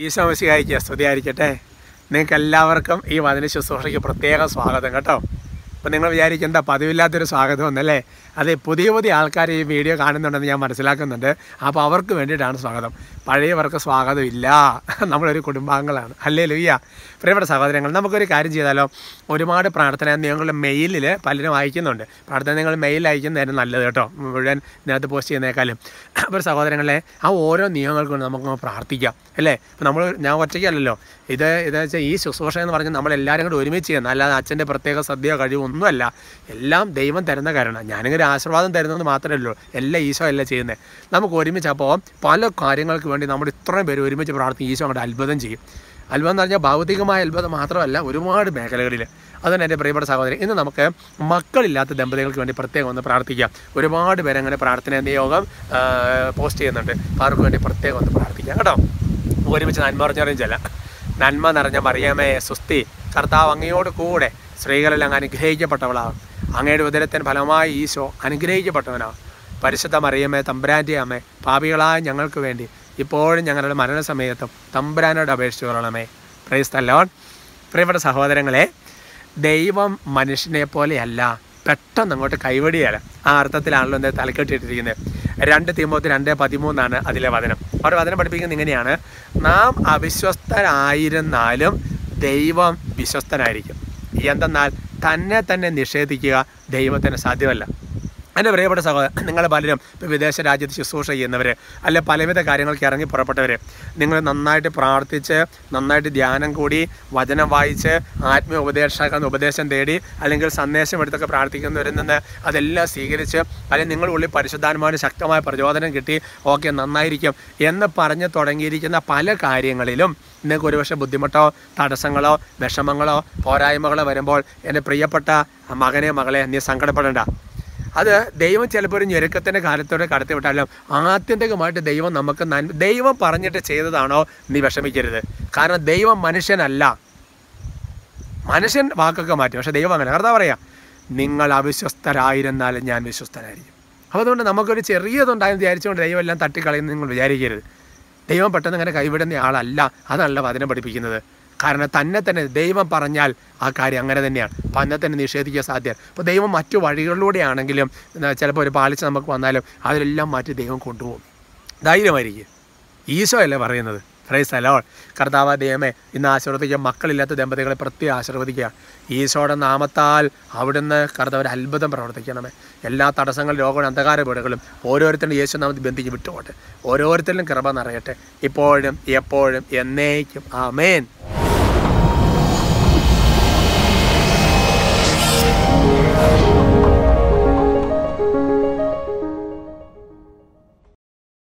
ഈശോ മസിഹായിക്ക് സ്തുതിയായിരിക്കട്ടെ നിങ്ങൾക്ക് എല്ലാവർക്കും ഈ വചന ശുശ്രൂഷയ്ക്ക് പ്രത്യേക സ്വാഗതം കേട്ടോ അപ്പം നിങ്ങൾ വിചാരിക്കും എന്താ പതിവില്ലാത്തൊരു സ്വാഗതം എന്നല്ലേ അതെ പുതിയ പുതിയ ആൾക്കാർ ഈ വീഡിയോ കാണുന്നുണ്ടെന്ന് ഞാൻ മനസ്സിലാക്കുന്നുണ്ട് അപ്പോൾ അവർക്ക് വേണ്ടിയിട്ടാണ് സ്വാഗതം പഴയവർക്ക് സ്വാഗതം ഇല്ല നമ്മളൊരു കുടുംബാംഗങ്ങളാണ് അല്ലേ ലുയ്യ പ്രിയപ്പെട്ട സഹോദരങ്ങൾ നമുക്കൊരു കാര്യം ചെയ്താലോ ഒരുപാട് പ്രാർത്ഥന നിങ്ങളുടെ മെയിലിൽ പലരും അയക്കുന്നുണ്ട് പ്രാർത്ഥന നിങ്ങൾ മെയിൽ അയക്കുന്നതായിരുന്നു നല്ലത് കേട്ടോ മുഴുവൻ ഇതിനകത്ത് പോസ്റ്റ് ചെയ്യുന്നേക്കാളും അപ്പോൾ സഹോദരങ്ങളെ ആ ഓരോ നിയമങ്ങൾക്ക് കൊണ്ട് നമുക്ക് പ്രാർത്ഥിക്കാം അല്ലേ ഇപ്പം നമ്മൾ ഞാൻ ഒറ്റയ്ക്കല്ലല്ലോ ഇത് ഇതെന്ന് വെച്ചാൽ ഈ ശുശ്രൂഷ എന്ന് പറഞ്ഞാൽ നമ്മളെല്ലാവരും കൂടെ ഒരുമിച്ച് ചെയ്യുന്ന അല്ലാതെ അച്ഛൻ്റെ പ്രത്യേക സദ്യ കഴിവൊന്നുമല്ല എല്ലാം ദൈവം തരുന്ന കാരണം ഞാനിങ്ങനെ ആശീർവാദം തരുന്നത് മാത്രമേ ഉള്ളൂ എല്ലാം ഈശോ അല്ല ചെയ്യുന്നത് നമുക്ക് ഒരുമിച്ച് അപ്പോൾ പല കാര്യങ്ങൾക്ക് വേണ്ടി നമ്മൾ ഇത്രയും പേര് ഒരുമിച്ച് പ്രാർത്ഥിക്കും ഈശോ അങ്ങോട്ട് അത്ഭുതം ചെയ്യും അത്ഭുതം എന്ന് പറഞ്ഞാൽ ഭൗതികമായ അത്ഭുതം മാത്രമല്ല ഒരുപാട് മേഖലകളിൽ അതുകൊണ്ട് എൻ്റെ പ്രിയപ്പെട്ട സഹോദരി ഇന്ന് നമുക്ക് മക്കളില്ലാത്ത ദമ്പതികൾക്ക് വേണ്ടി പ്രത്യേകം ഒന്ന് പ്രാർത്ഥിക്കാം ഒരുപാട് പേര് അങ്ങനെ പ്രാർത്ഥന നിയോഗം പോസ്റ്റ് ചെയ്യുന്നുണ്ട് അപ്പോൾ അവർക്ക് വേണ്ടി പ്രത്യേകം ഒന്ന് പ്രാർത്ഥിക്കാം കേട്ടോ ഒരുമിച്ച് നന്മ പറഞ്ഞറിയും ചില നന്മ നിറഞ്ഞ മറിയമേ സുസ്തി കർത്താവ് അങ്ങയോട് കൂടെ സ്ത്രീകളിൽ അങ്ങ് അനുഗ്രഹിക്കപ്പെട്ടവളാവും അങ്ങയുടെ ഉദരത്തിന് ഫലമായി ഈശോ അനുഗ്രഹിക്കപ്പെട്ടവനാവും പരിശുദ്ധ മറിയമ്മേ തമ്പുരാൻ്റെ അമ്മേ പാപികളായ ഞങ്ങൾക്ക് വേണ്ടി ഇപ്പോഴും ഞങ്ങളുടെ മരണസമയത്തും തമ്പുരാനോട് അപേക്ഷിച്ചു കൊള്ളണമേ പ്രൈസ് തല്ലോൺ പ്രിയപ്പെട്ട സഹോദരങ്ങളെ ദൈവം മനുഷ്യനെ പോലെയല്ല പെട്ടെന്ന് അങ്ങോട്ട് കൈവടിയല്ല ആ അർത്ഥത്തിലാണല്ലോ എന്താ തലക്കെട്ടിട്ടിരിക്കുന്നത് രണ്ട് തീമോത്ത് രണ്ട് പതിമൂന്നാണ് അതിലെ വചനം അവർ വചനം പഠിപ്പിക്കുന്നത് ഇങ്ങനെയാണ് നാം അവിശ്വസ്തരായിരുന്നാലും ദൈവം വിശ്വസ്തനായിരിക്കും എന്തെന്നാൽ തന്നെ തന്നെ നിഷേധിക്കുക ദൈവത്തിന് സാധ്യമല്ല എൻ്റെ പ്രിയപ്പെട്ട സഹോദരൻ നിങ്ങൾ പലരും ഇപ്പോൾ വിദേശ രാജ്യത്ത് ശുശ്രൂഷ ചെയ്യുന്നവർ അല്ലെ പലവിധ കാര്യങ്ങൾക്ക് ഇറങ്ങി പുറപ്പെട്ടവർ നിങ്ങൾ നന്നായിട്ട് പ്രാർത്ഥിച്ച് നന്നായിട്ട് ധ്യാനം കൂടി വചനം വായിച്ച് ആത്മീയ ഉപദേശക ഉപദേശം തേടി അല്ലെങ്കിൽ സന്ദേശം എടുത്തൊക്കെ പ്രാർത്ഥിക്കുന്നവരിൽ നിന്ന് അതെല്ലാം സ്വീകരിച്ച് അല്ലെങ്കിൽ നിങ്ങളുടെ ഉള്ളിൽ പരിശുദ്ധാത്മാവിന് ശക്തമായ പ്രചോദനം കിട്ടി ഓക്കെ നന്നായിരിക്കും എന്ന് പറഞ്ഞ് തുടങ്ങിയിരിക്കുന്ന പല കാര്യങ്ങളിലും നിങ്ങൾക്ക് ഒരുപക്ഷെ ബുദ്ധിമുട്ടോ തടസ്സങ്ങളോ വിഷമങ്ങളോ പോരായ്മകളോ വരുമ്പോൾ എൻ്റെ പ്രിയപ്പെട്ട മകനെ മകളെ നീ സങ്കടപ്പെടേണ്ട അത് ദൈവം ചിലപ്പോൾ ഒരു ഞെരുക്കത്തിൻ്റെ കാലത്തോടെ കടത്തി വിട്ടാലും ആത്യന്തികമായിട്ട് ദൈവം നമുക്ക് നന്മ ദൈവം പറഞ്ഞിട്ട് ചെയ്തതാണോ നീ വിഷമിക്കരുത് കാരണം ദൈവം മനുഷ്യനല്ല മനുഷ്യൻ വാക്കൊക്കെ മാറ്റി പക്ഷെ ദൈവം അങ്ങനെ കർത്താവ് പറയാം നിങ്ങൾ അവിശ്വസ്തരായിരുന്നാലും ഞാൻ വിശ്വസ്തനായിരിക്കും അപ്പോൾ അതുകൊണ്ട് നമുക്കൊരു ചെറിയതുണ്ടായെന്ന് വിചാരിച്ചുകൊണ്ട് ദൈവം എല്ലാം തട്ടിക്കളയുന്നു നിങ്ങൾ വിചാരിക്കരുത് ദൈവം പെട്ടെന്ന് അങ്ങനെ കൈവിടുന്ന ആളല്ല അതല്ല വചനം പഠിപ്പിക്കുന്നത് കാരണം തന്നെ തന്നെ ദൈവം പറഞ്ഞാൽ ആ കാര്യം അങ്ങനെ തന്നെയാണ് അപ്പം അന്നെ തന്നെ നിഷേധിക്കാൻ സാധ്യത അപ്പോൾ ദൈവം മറ്റു വഴികളിലൂടെയാണെങ്കിലും ചിലപ്പോൾ ഒരു പാലിച്ച് നമുക്ക് വന്നാലും അതിലെല്ലാം മാറ്റി ദൈവം കൊണ്ടുപോകും ധൈര്യമായിരിക്കും ഈശോ അല്ലേ പറയുന്നത് ഫ്രൈസ് അലോൾ കർത്താവ് ദൈവമേ ഇന്ന് ആശീർവദിക്കുക മക്കളില്ലാത്ത ദമ്പതികളെ പ്രത്യേകം ആശീർവദിക്കുക ഈശോയുടെ നാമത്താൽ അവിടുന്ന് കർത്താവ് ഒരു അത്ഭുതം പ്രവർത്തിക്കണമേ എല്ലാ തടസ്സങ്ങളും രോഗങ്ങളും അന്ധകാര വീടുകളും ഓരോരുത്തരും യേശു നാമത്തിൽ ബന്ധിച്ച് വിട്ടുപോട്ടെ ഓരോരുത്തരിലും കൃപ നിറയട്ടെ ഇപ്പോഴും എപ്പോഴും എന്നേക്കും ആമേൻ